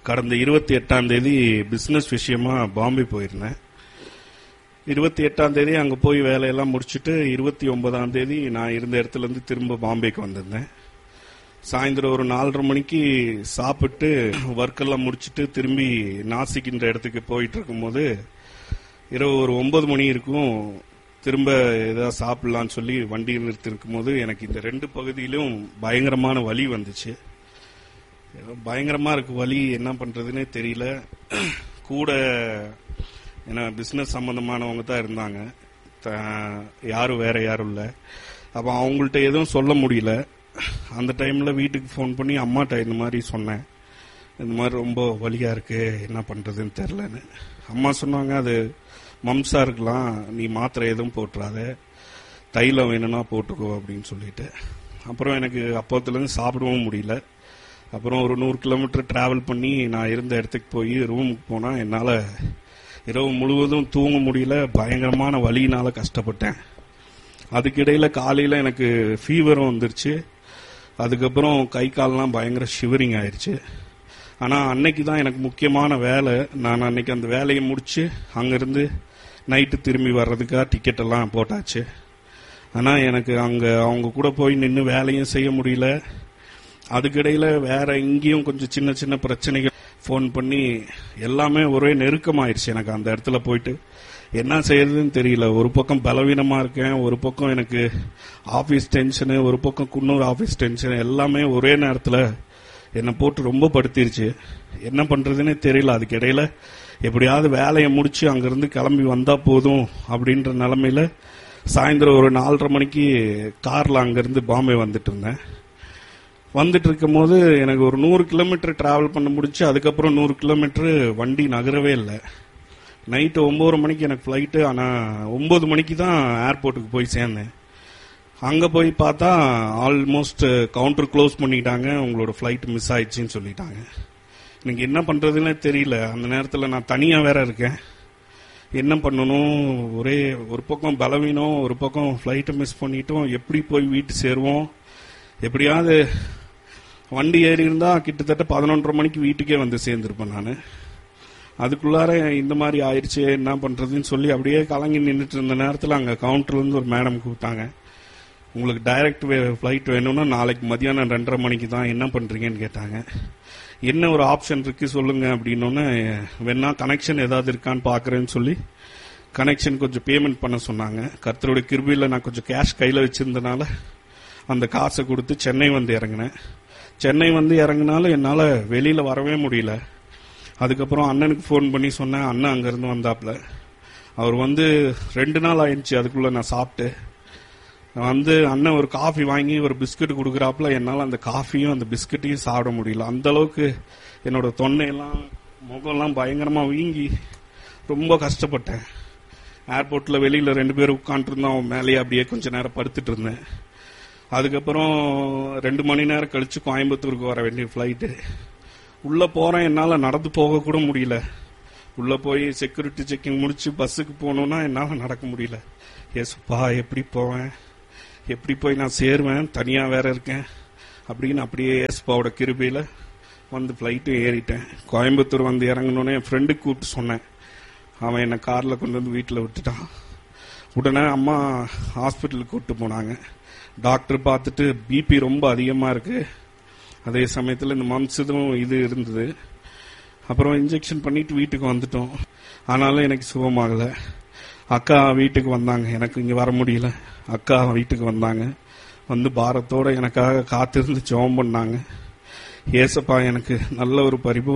கடந்த இருபத்தி எட்டாம் தேதி பிசினஸ் விஷயமா பாம்பே போயிருந்தேன் இருபத்தி எட்டாம் தேதி அங்க போய் வேலையெல்லாம் முடிச்சுட்டு இருபத்தி ஒன்பதாம் தேதி நான் இருந்த இடத்துல இருந்து திரும்ப பாம்பேக்கு வந்திருந்தேன் சாயந்தரம் ஒரு நாலரை மணிக்கு சாப்பிட்டு ஒர்க் எல்லாம் முடிச்சுட்டு திரும்பி நாசிக்கின்ற இடத்துக்கு போயிட்டு இருக்கும்போது இரவு ஒரு ஒன்பது மணி இருக்கும் திரும்ப ஏதாவது சாப்பிடலாம்னு சொல்லி வண்டி நிறுத்திருக்கும் போது எனக்கு இந்த ரெண்டு பகுதியிலும் பயங்கரமான வலி வந்துச்சு ஏதோ பயங்கரமா இருக்கு வலி என்ன பண்றதுன்னே தெரியல கூட ஏன்னா பிசினஸ் சம்பந்தமானவங்க தான் இருந்தாங்க த- யாரும் வேற யாரும் இல்ல அப்ப அவங்கள்ட்ட எதுவும் சொல்ல முடியல அந்த டைம்ல வீட்டுக்கு ஃபோன் பண்ணி அம்மாட்ட இந்த மாதிரி சொன்னேன் இந்த மாதிரி ரொம்ப வலியா இருக்கு என்ன பண்றதுன்னு தெரியலன்னு அம்மா சொன்னாங்க அது மம்சா இருக்கலாம் நீ மாத்திரை எதுவும் போட்டுறாத தைலம் வேணும்னா போட்டுக்கோ அப்படின்னு சொல்லிட்டு அப்புறம் எனக்கு அப்போத்துல இருந்து சாப்பிடவும் முடியல அப்புறம் ஒரு நூறு கிலோமீட்டர் டிராவல் பண்ணி நான் இருந்த இடத்துக்கு போய் ரூமுக்கு போனா என்னால இரவு முழுவதும் தூங்க முடியல பயங்கரமான வலியினால கஷ்டப்பட்டேன் அதுக்கிடையில காலையில எனக்கு ஃபீவரும் வந்துருச்சு அதுக்கப்புறம் கை கால்லாம் பயங்கர ஷிவரிங் ஆயிருச்சு ஆனா அன்னைக்கு தான் எனக்கு முக்கியமான வேலை நான் அன்னைக்கு அந்த வேலையை முடிச்சு அங்கிருந்து நைட்டு திரும்பி வர்றதுக்காக டிக்கெட் எல்லாம் போட்டாச்சு ஆனா எனக்கு அங்க அவங்க கூட போய் நின்று வேலையும் செய்ய முடியல அதுக்கிடையில வேற இங்கேயும் கொஞ்சம் சின்ன சின்ன பிரச்சனைகள் ஃபோன் பண்ணி எல்லாமே ஒரே நெருக்கமாயிருச்சு எனக்கு அந்த இடத்துல போயிட்டு என்ன செய்யறதுன்னு தெரியல ஒரு பக்கம் பலவீனமா இருக்கேன் ஒரு பக்கம் எனக்கு ஆபீஸ் டென்ஷனு ஒரு பக்கம் குன்னூர் ஆபீஸ் டென்ஷன் எல்லாமே ஒரே நேரத்துல என்னை போட்டு ரொம்ப படுத்திருச்சு என்ன பண்றதுன்னே தெரியல அதுக்கு இடையில எப்படியாவது வேலையை முடிச்சு அங்கிருந்து கிளம்பி வந்தா போதும் அப்படின்ற நிலைமையில சாயந்தரம் ஒரு நாலரை மணிக்கு கார்ல அங்கிருந்து பாம்பே வந்துட்டு இருந்தேன் வந்துட்டு இருக்கும் போது எனக்கு ஒரு நூறு கிலோமீட்டர் டிராவல் பண்ண முடிச்சு அதுக்கப்புறம் நூறு கிலோமீட்டர் வண்டி நகரவே இல்லை நைட்டு ஒன்பது மணிக்கு எனக்கு ஃப்ளைட்டு ஆனால் ஒன்பது மணிக்கு தான் ஏர்போர்ட்டுக்கு போய் சேர்ந்தேன் அங்கே போய் பார்த்தா ஆல்மோஸ்ட் கவுண்டர் க்ளோஸ் பண்ணிட்டாங்க உங்களோட ஃப்ளைட் மிஸ் ஆயிடுச்சுன்னு சொல்லிட்டாங்க எனக்கு என்ன பண்ணுறதுன்னே தெரியல அந்த நேரத்தில் நான் தனியாக வேற இருக்கேன் என்ன பண்ணணும் ஒரே ஒரு பக்கம் பலவீனம் ஒரு பக்கம் ஃப்ளைட்டை மிஸ் பண்ணிட்டோம் எப்படி போய் வீட்டு சேருவோம் எப்படியாவது வண்டி ஏறி இருந்தா கிட்டத்தட்ட பதினொன்றரை மணிக்கு வீட்டுக்கே வந்து சேர்ந்திருப்பேன் நான் அதுக்குள்ளார இந்த மாதிரி ஆயிடுச்சு என்ன பண்றதுன்னு சொல்லி அப்படியே கலங்கி நின்றுட்டு இருந்த நேரத்தில் அங்க கவுண்டர்ல இருந்து ஒரு மேடம் கூப்பிட்டாங்க உங்களுக்கு டைரக்ட் ஃபிளைட் வேணும்னா நாளைக்கு மதியானம் ரெண்டரை மணிக்கு தான் என்ன பண்றீங்கன்னு கேட்டாங்க என்ன ஒரு ஆப்ஷன் இருக்கு சொல்லுங்க அப்படின்னோடனே வேணா கனெக்ஷன் ஏதாவது இருக்கான்னு பாக்குறேன்னு சொல்லி கனெக்ஷன் கொஞ்சம் பேமெண்ட் பண்ண சொன்னாங்க கர்த்தருடைய கிருபியில் நான் கொஞ்சம் கேஷ் கையில் வச்சிருந்தனால அந்த காசை கொடுத்து சென்னை வந்து இறங்கினேன் சென்னை வந்து இறங்கினாலும் என்னால் வெளியில் வரவே முடியல அதுக்கப்புறம் அண்ணனுக்கு ஃபோன் பண்ணி சொன்னேன் அண்ணன் அங்கேருந்து வந்தாப்புல அவர் வந்து ரெண்டு நாள் ஆயிடுச்சு அதுக்குள்ளே நான் சாப்பிட்டு நான் வந்து அண்ணன் ஒரு காஃபி வாங்கி ஒரு பிஸ்கட் கொடுக்குறாப்புல என்னால் அந்த காஃபியும் அந்த பிஸ்கட்டையும் சாப்பிட முடியல அந்த அளவுக்கு என்னோட தொண்டையெல்லாம் முகம்லாம் பயங்கரமா வீங்கி ரொம்ப கஷ்டப்பட்டேன் ஏர்போர்ட்ல வெளியில ரெண்டு பேரும் உட்காந்துருந்தோம் அவன் மேலேயே அப்படியே கொஞ்ச நேரம் படுத்துட்டு இருந்தேன் அதுக்கப்புறம் ரெண்டு மணி நேரம் கழிச்சு கோயம்புத்தூருக்கு வர வேண்டிய ஃப்ளைட்டு உள்ள போறேன் என்னால நடந்து போக கூட முடியல உள்ள போய் செக்யூரிட்டி செக்கிங் முடிச்சு பஸ்ஸுக்கு போகணும்னா என்னால நடக்க முடியல ஏசுப்பா எப்படி போவேன் எப்படி போய் நான் சேருவேன் தனியா வேற இருக்கேன் அப்படின்னு அப்படியே ஏசுப்பாவோட கிருபையில வந்து ஃப்ளைட்டும் ஏறிட்டேன் கோயம்புத்தூர் வந்து இறங்கணுன்னே என் ஃப்ரெண்டுக்கு கூப்பிட்டு சொன்னேன் அவன் என்னை காரில் கொண்டு வந்து வீட்டில் விட்டுட்டான் உடனே அம்மா ஹாஸ்பிட்டலுக்கு கூப்பிட்டு போனாங்க டாக்டர் பார்த்துட்டு பிபி ரொம்ப அதிகமாக இருக்கு அதே சமயத்தில் இந்த மம்ஸ் இதுவும் இது இருந்தது அப்புறம் இன்ஜெக்ஷன் பண்ணிட்டு வீட்டுக்கு வந்துட்டோம் ஆனாலும் எனக்கு சுகமாகல அக்கா வீட்டுக்கு வந்தாங்க எனக்கு இங்கே வர முடியல அக்கா வீட்டுக்கு வந்தாங்க வந்து பாரத்தோட எனக்காக காத்திருந்து ஜெபம் பண்ணாங்க ஏசப்பா எனக்கு நல்ல ஒரு பரிபூ